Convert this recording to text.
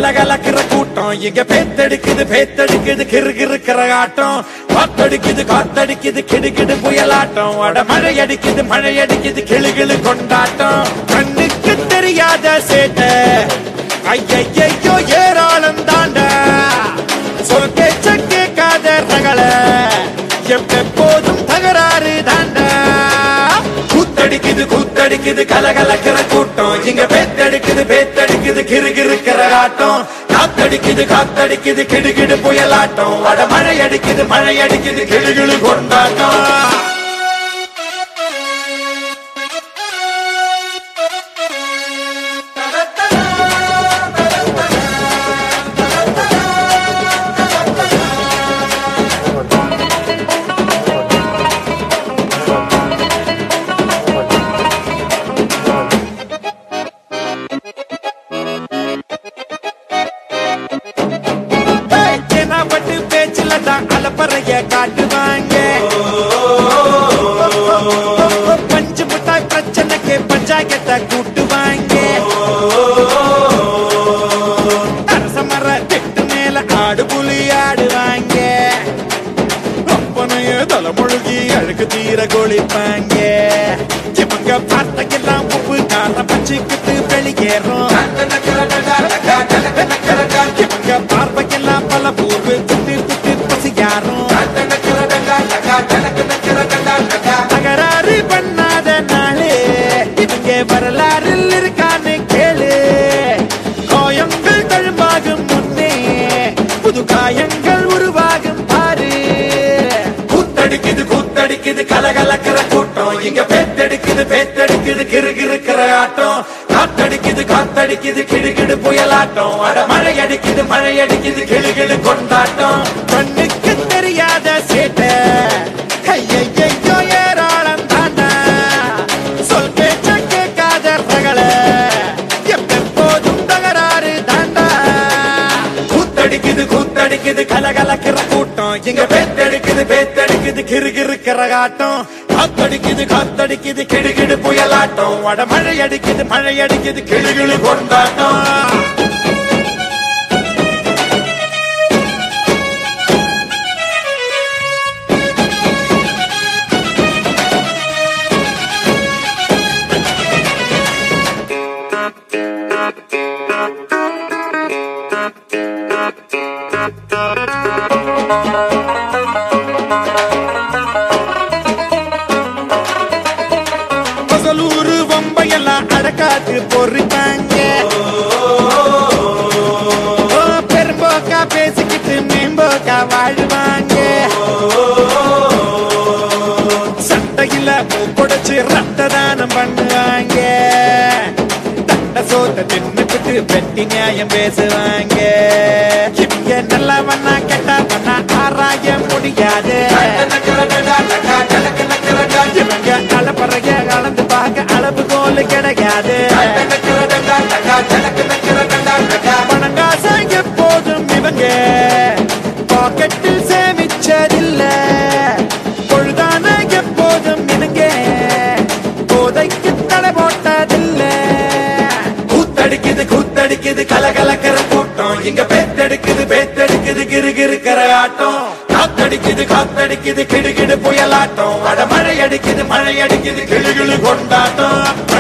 கலகலக்கிற கூட்டம் இங்க பேத்தடிக்குது பேத்தடிக்குது கிறு கிறுக்கிற ஆட்டம் காத்தடிக்குது காத்தடிக்குது கிடுகிடு புயலாட்டம் அட மழை அடிக்குது மழை அடிக்குது கிளு கிளு கொண்டாட்டம் கண்ணுக்கு தெரியாத சேட்ட ஐயையோ ஏராளம் தாண்ட சொல் பேச்ச கேட்காத ரகள எப்போதும் தகராறு தாண்டா கூத்தடிக்குது கூத்தடிக்குது கலகலக்கிற கூட்டம் இங்க பேத்தடிக்குது பேத்தடிக்குது கிறு கிறுக்கிற ஆட்டம் காத்தடிக்குது காத்தடிக்குது கிடுகிடு புயலாட்டம் அட மழை அடிக்குது மழை அடிக்குது கிளுகிளு கொண்டாட்டம் பட்டு பேச்சுல தான் அலப்பறைய காட்டுவாங்க பஞ்சு முட்டாய் பிரச்சனைக்கு பஞ்சாயத்தை கூட்டுவாங்க அரச மர திட்டு மேல ஆடு புலி ஆடுவாங்க அப்பனைய தலைமுழுகி அழுக்கு தீர கொளிப்பாங்க இவங்க வார்த்தையெல்லாம் உப்பு காரம் பச்சுக்கிட்டு வெளியேறும் இவங்க பார்வையெல்லாம் பல பூர்வு துட்டு துட்டு பசியாரும் தகராறு பண்ணாத நாளே இவங்க வரலாறில் இருக்கான்னு கேளு காயங்கள் தழும்பாகும் முன்னே புது காயங்கள் உருவாகும் பாரு கூத்தடிக்குது கூத்தடிக்குது கலகலக்கிற கூட்டம் இங்க பேத்தடிக்குது பேத்தடிக்குது கிறு கிறுக்கிற ஆட்டம் காத்தடிக்குது காத்தடிக்குது கிடுகிடு புயலாட்டம் அட மழை அடிக்குது மழை அடிக்குது கிளுகிளு கொண்டாட்டம் கண்ணுக்கு தெரியாத சேட்ட ஐயையோ ஏராளம் தாண்டா சொல் பேச்ச கேட்காத ரகள எப்போதும் தகராறு தாண்டா கூத்தடிக்குது கூத்தடிக்குது கலகலக்கிற கூட்டம் இங்க பேத்தடிக்குது பேத்தடிக்குது கிறு கிறுக்கிற ஆட்டம் காத்தடிக்குது காத்தடிக்குது கிடுகிடு புயலாட்டம் வட மழை அடிக்குது மழை அடிக்குது கிளுகிளு கொண்டாட்டம் பகலூரு வம்பையெல்லாம் அடக்காத்து பொறிப்பாங்க ஓ, பெரும்போக்கா பேசிக்கிட்டு மேம்போக்கா வாழ்வாங்க சட்டையில மூப்படைச்சு ரத்த தானம் பண்ணுவாங்க தண்ட சோத்த தின்னுக்கிட்டு வெட்டி நியாயம் பேசுவாங்க இவங்க நல்லவனா கெட்டவனா ஆராய முடியாது இவங்க அளப்பறைய கலந்து பார்க்க அளவுகோல் கிடையாது பணங்காசை எப்போதும் இவங்க பாக்கெட்டில் சேமிச்சதில்ல பொழுதான எப்போதும் இவங்க போதைக்கு தடை போட்டதில்ல கூத்தடிக்குது கூத்தடிக்குது கலகலக்கிற கூட்டம் இங்க பேத்தடிக்குது பேத்தடிக்குது கிறு கிறுக்கிற ஆட்டம் காத்தடிக்குது காத்தடிக்குது கிடுகிடு புயலாட்டம் அட மழை அடிக்குது மழை அடிக்குது கிளுகிளு கொண்டாட்டம்